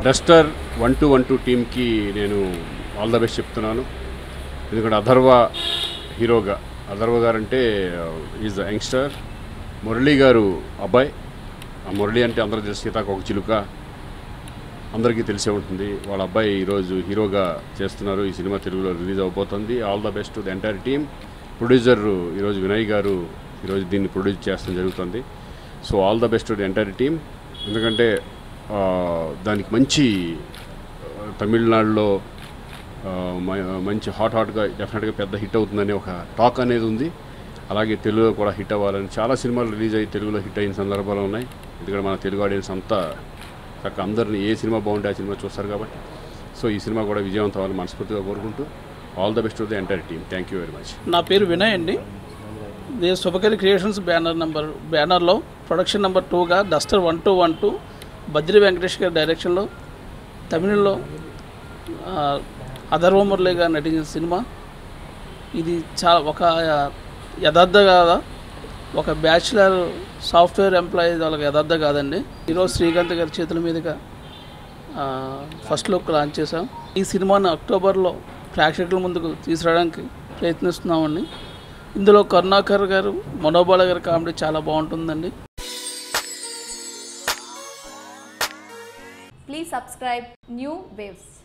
Duster one two one two టీమ్కి నేను all the best చెప్తున్నాను ఎందుకంటే అథర్వ హీరోగా అథర్వ గారు అంటే ఈజ్ ద యంగ్స్టర్ మురళీ గారు అబ్బాయి ఆ మురళి అంటే అందరూ తెలుసు సీతాకు ఒక చిలుక అందరికీ తెలిసే ఉంటుంది వాళ్ళ అబ్బాయి ఈరోజు హీరోగా చేస్తున్నారు ఈ సినిమా తెలుగులో రిలీజ్ అవబోతుంది all the best the entire team producer ఈరోజు వినయ్ గారు ఈరోజు దీన్ని ప్రొడ్యూస్ చేస్తడం జరుగుతుంది so all the best the entire team ఎందుకంటే ఆ, దానికి మంచి ఆ, తమిళనాడులో ఆ, మ- మంచి హాట్ హాట్గా డెఫినెట్గా పెద్ద హిట్ అవుతుందని ఒక టాక్ అనేది ఉంది అలాగే తెలుగులో కూడా హిట్ అవ్వాలని చాలా సినిమాలు రిలీజ్ అయ్యి తెలుగులో హిట్ అయిన సందర్భాలు ఉన్నాయి ఎందుకంటే మన తెలుగు ఆడియన్స్ అంతా చక్క అందరిని ఏ సినిమా బాగుంటే ఆ సినిమా చూస్తారు కాబట్టి సో ఈ సినిమా కూడా విజయవంతం అవ్వాలని మనస్ఫూర్తిగా కోరుకుంటూ all the best to the entire team thank you very much నా పేరు వినయ్ అండి ఇది శుభకరి క్రియేషన్స్ బ్యానర్ నెంబర్ బ్యానర్లో ప్రొడక్షన్ నెంబర్ టూగా Duster one two one two Badri Venkatesh గారి డైరెక్షన్లో తమిళంలో ఆ, అథర్వ మురళి గారు నటించిన సినిమా ఇది చాలా ఒక యథార్థ కాదా ఒక బ్యాచిలర్ సాఫ్ట్వేర్ ఎంప్లాయీ వాళ్ళకి యథార్థ కాదండి ఈరోజు శ్రీకాంత్ గారి చేతుల మీదుగా ఆ, ఫస్ట్ లుక్ లాంచ్ చేసాం ఈ సినిమాను అక్టోబర్లో ప్రేక్షకుల ముందుకు తీసుకురావడానికి ప్రయత్నిస్తున్నామండి ఇందులో కరుణాకర్ గారు మనోబాల గారి కామెడీ చాలా బాగుంటుందండి Please subscribe New Waves.